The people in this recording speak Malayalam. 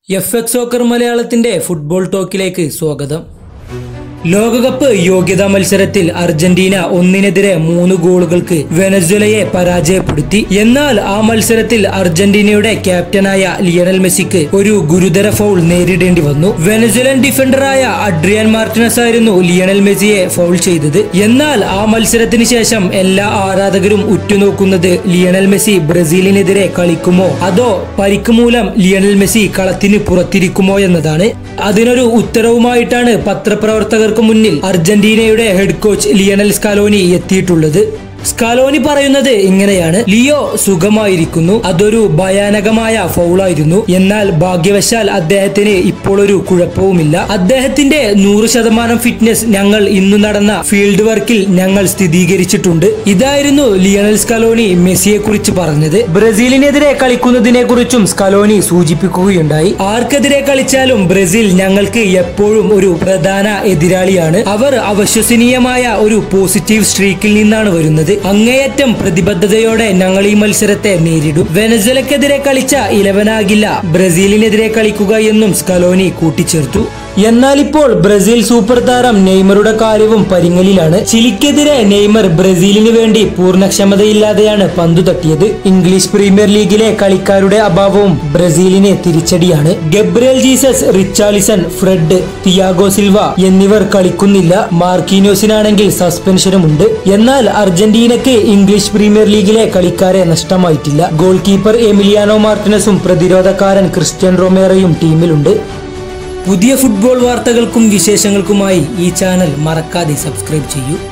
എഫ് എക്സ് സോക്കർ മലയാളത്തിന്റെ ഫുട്ബോൾ ടോക്കിലേക്ക് സ്വാഗതം ലോകകപ്പ് യോഗ്യതാ മത്സരത്തിൽ അർജന്റീന ഒന്നിനെതിരെ മൂന്ന് ഗോളുകൾക്ക് വെനസ്വലയെ പരാജയപ്പെടുത്തി എന്നാൽ ആ മത്സരത്തിൽ അർജന്റീനയുടെ ക്യാപ്റ്റനായ ലിയണൽ മെസ്സിക്ക് ഒരു ഗുരുതര ഫൗൾ നേരിടേണ്ടി വന്നു വെനസ്വലൻ ഡിഫൻഡറായ അഡ്രിയാൻ മാർട്ടിനസ് ആയിരുന്നു ലിയണൽ മെസ്സിയെ ഫൗൾ ചെയ്തത് എന്നാൽ ആ മത്സരത്തിന് ശേഷം എല്ലാ ആരാധകരും ഉറ്റുനോക്കുന്നത് ലിയണൽ മെസ്സി ബ്രസീലിനെതിരെ കളിക്കുമോ അതോ പരിക്ക് മൂലം ലിയണൽ മെസ്സി കളത്തിന് പുറത്തിരിക്കുമോ എന്നതാണ് അതിനൊരു ഉത്തരവുമായിട്ടാണ് പത്രപ്രവർത്തകർക്ക് മുന്നിൽ അർജന്റീനയുടെ ഹെഡ് കോച്ച് ലിയണൽ സ്കാലോനി എത്തിയിട്ടുള്ളത് സ്കാലോനി പറയുന്നത് ഇങ്ങനെയാണ് ലിയോ സുഖമായിരിക്കുന്നു അതൊരു ഭയാനകമായ ഫൗളായിരുന്നു എന്നാൽ ഭാഗ്യവശാൽ അദ്ദേഹത്തിന് ഇപ്പോൾ ഒരു കുഴപ്പവുമില്ല അദ്ദേഹത്തിന്റെ നൂറ് ശതമാനം ഫിറ്റ്നസ് ഞങ്ങൾ ഇന്നു നടന്ന ഫീൽഡ് വർക്കിൽ ഞങ്ങൾ സ്ഥിരീകരിച്ചിട്ടുണ്ട് ഇതായിരുന്നു ലിയണൽ സ്കലോനി മെസ്സിയെ കുറിച്ച് പറഞ്ഞത് ബ്രസീലിനെതിരെ കളിക്കുന്നതിനെ കുറിച്ചും സ്കലോനി സൂചിപ്പിക്കുകയുണ്ടായി ആർക്കെതിരെ കളിച്ചാലും ബ്രസീൽ ഞങ്ങൾക്ക് എപ്പോഴും ഒരു പ്രധാന എതിരാളിയാണ് അവർ അവിശ്വസനീയമായ ഒരു പോസിറ്റീവ് സ്ട്രീക്കിൽ നിന്നാണ് വരുന്നത് അങ്ങേയറ്റം പ്രതിബദ്ധതയോടെ ഞങ്ങൾ ഈ മത്സരത്തെ നേരിടും വെനസ്വലക്കെതിരെ കളിച്ച ഇലവനാകില്ല ബ്രസീലിനെതിരെ കളിക്കുക എന്നും സ്കലോനി കൂട്ടിച്ചേർത്തു എന്നാൽ ഇപ്പോൾ ബ്രസീൽ സൂപ്പർ താരം നെയ്മറുടെ കാര്യവും പരിങ്ങലിലാണ് ചിലിക്കെതിരെ നെയ്മർ ബ്രസീലിന് വേണ്ടി പൂർണ്ണക്ഷമതയില്ലാതെയാണ് പന്തു തട്ടിയത് ഇംഗ്ലീഷ് പ്രീമിയർ ലീഗിലെ കളിക്കാരുടെ അഭാവവും ബ്രസീലിന് തിരിച്ചടിയാണ് Gabriel Jesus Richarlison Fred Thiago Silva എന്നിവർ കളിക്കുന്നില്ല മാർക്കീനോസിനാണെങ്കിൽ സസ്പെൻഷനുമുണ്ട് എന്നാൽ അർജന്റീനയ്ക്ക് ഇംഗ്ലീഷ് പ്രീമിയർ ലീഗിലെ കളിക്കാരെ നഷ്ടമായിട്ടില്ല ഗോൾ കീപ്പർ എമിലിയാനോ മാർട്ടിനസും പ്രതിരോധക്കാരൻ ക്രിസ്ത്യൻ റൊമേറയും ടീമിലുണ്ട് പുതിയ ഫുട്ബോൾ വാർത്തകൾക്കും വിശേഷങ്ങൾക്കുമായി ഈ ചാനൽ മറക്കാതെ സബ്സ്ക്രൈബ് ചെയ്യൂ